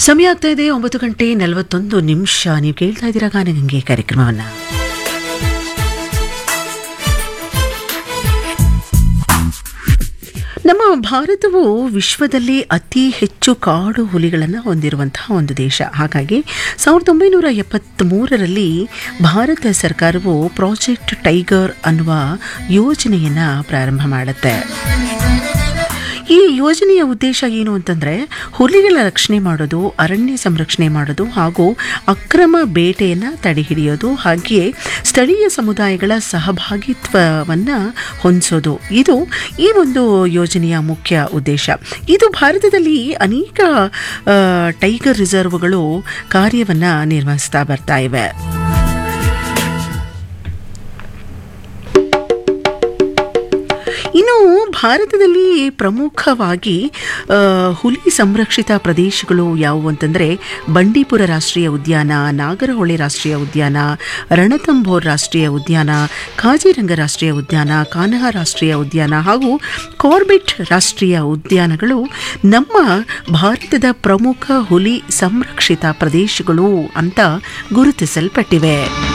ಸಮಯ ಆಗ್ತಾ ಇದೆ ಒಂಬತ್ತು ಗಂಟೆ ನಲವತ್ತೊಂದು ನಿಮಿಷ ನೀವು ಕೇಳ್ತಾ ಇದ್ದೀರಾ ಗಾನಗಂಗೆ ಕಾರ್ಯಕ್ರಮವನ್ನ ನಮ್ಮ ಭಾರತವು ವಿಶ್ವದಲ್ಲಿ ಅತಿ ಹೆಚ್ಚು ಕಾಡು ಹುಲಿಗಳನ್ನು ಹೊಂದಿರುವಂತಹ ಒಂದು ದೇಶ ಹಾಗಾಗಿ ಸಾವಿರದ ಒಂಬೈನೂರ ಎಪ್ಪತ್ತ್ಮೂರರಲ್ಲಿ ಭಾರತ ಸರ್ಕಾರವು ಪ್ರಾಜೆಕ್ಟ್ ಟೈಗರ್ ಅನ್ನುವ ಯೋಜನೆಯನ್ನು ಪ್ರಾರಂಭ ಮಾಡುತ್ತೆ ಈ ಯೋಜನೆಯ ಉದ್ದೇಶ ಏನು ಅಂತಂದರೆ ಹುಲಿಗಳ ರಕ್ಷಣೆ ಮಾಡೋದು ಅರಣ್ಯ ಸಂರಕ್ಷಣೆ ಮಾಡೋದು ಹಾಗೂ ಅಕ್ರಮ ಬೇಟೆಯನ್ನು ತಡೆಹಿಡಿಯೋದು ಹಾಗೆಯೇ ಸ್ಥಳೀಯ ಸಮುದಾಯಗಳ ಸಹಭಾಗಿತ್ವವನ್ನು ಹೊಂದಿಸೋದು ಇದು ಈ ಒಂದು ಯೋಜನೆಯ ಮುಖ್ಯ ಉದ್ದೇಶ ಇದು ಭಾರತದಲ್ಲಿ ಅನೇಕ ಆ, ಟೈಗರ್ ರಿಸರ್ವ್ಗಳು ಕಾರ್ಯವನ್ನು ನಿರ್ವಹಿಸ್ತಾ ಬರ್ತಾ ಇವೆ ಇನ್ನು ಭಾರತದಲ್ಲಿ ಪ್ರಮುಖವಾಗಿ ಆ, ಹುಲಿ ಸಂರಕ್ಷಿತ ಪ್ರದೇಶಗಳು ಯಾವುವು ಅಂತಂದರೆ ಬಂಡೀಪುರ ರಾಷ್ಟ್ರೀಯ ಉದ್ಯಾನ ನಾಗರಹೊಳೆ ರಾಷ್ಟ್ರೀಯ ಉದ್ಯಾನ ರಣತಂಬೋರ್ ರಾಷ್ಟ್ರೀಯ ಉದ್ಯಾನ ಕಾಜಿರಂಗ ರಾಷ್ಟ್ರೀಯ ಉದ್ಯಾನ ಕಾನಹ ರಾಷ್ಟ್ರೀಯ ಉದ್ಯಾನ ಹಾಗೂ ಕಾರ್ಬೆಟ್ ರಾಷ್ಟ್ರೀಯ ಉದ್ಯಾನಗಳು ನಮ್ಮ ಭಾರತದ ಪ್ರಮುಖ ಹುಲಿ ಸಂರಕ್ಷಿತ ಪ್ರದೇಶಗಳು ಅಂತ ಗುರುತಿಸಲ್ಪಟ್ಟಿವೆ